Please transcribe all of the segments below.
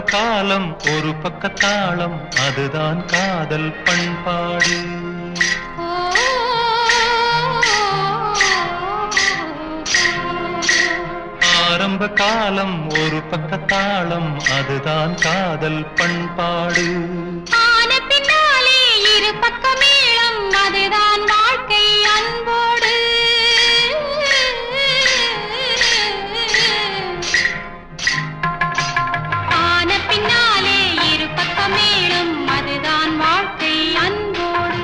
காலம் ஒரு பக்க தாளம் அதுதான் காதல் பண்பாடு ஆரம்ப காலம் ஒரு பக்க தாளம் அதுதான் காதல் பண்பாடு ஆன பின்னாலே இரு பக்க மேளம் அதுதான் வாழ்க்கை அன்போடு ஆன பின்னாலே இரு பக்க மேளம் அதுதான் வாழ்க்கை அன்போடு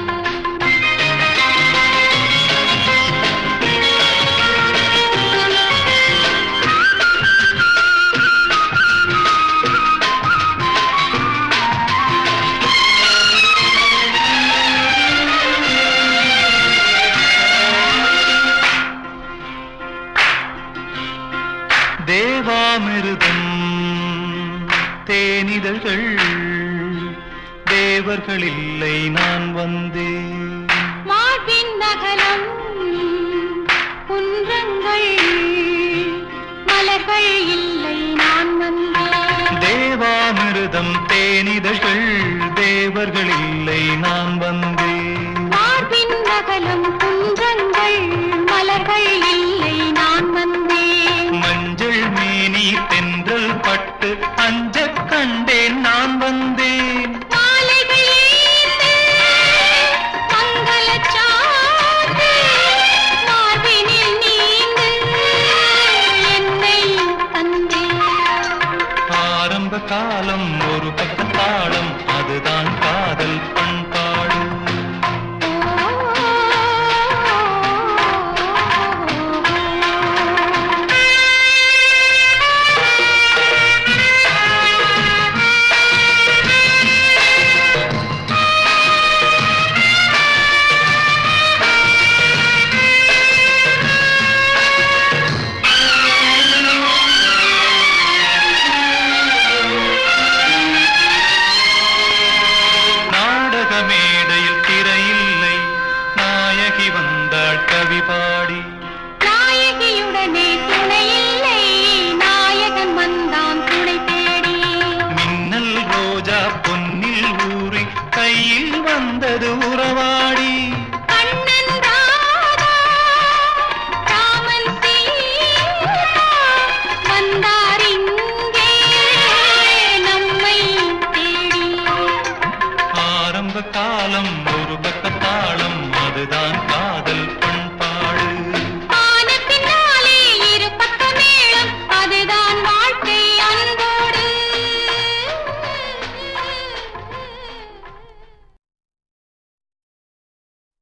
தேவாமிருதம் தேனிதழ்கள் தேவர்கள் இல்லை நான் வந்தேன் மார்பின் நகலம் குன்றங்கள் மலர்கள் இல்லை நான் வந்தேன் தேவாமிருதம் தேனிதழ்கள் தேவர்கள் இல்லை நான் வந்தேன் மார்பின் நகலம் குன்றங்கள் மலர்கள் இல்லை நான் வந்தேன் மஞ்சள் மேனி தென்றல் பட்டு அஞ்சக் கண்டேன் நான் வந்தேன் மாலைகள் ஏந்து மங்களச் சாந்து மார்பினில் நீந்து என்னை தந்தேன் ஆரம்ப காலம் ஒரு பக்க தாளம் அதுதான் காதல் பண்பாடு நாடக மேடையில் திரையில்லை நாயகி வந்தாள் கவி பாடி நாயகியுடனே துணையில்லை நாயகன் வந்தான் துணை தேடி மின்னல் ரோஜா பொன்னில் ஊறி கையில் வந்தது உறவா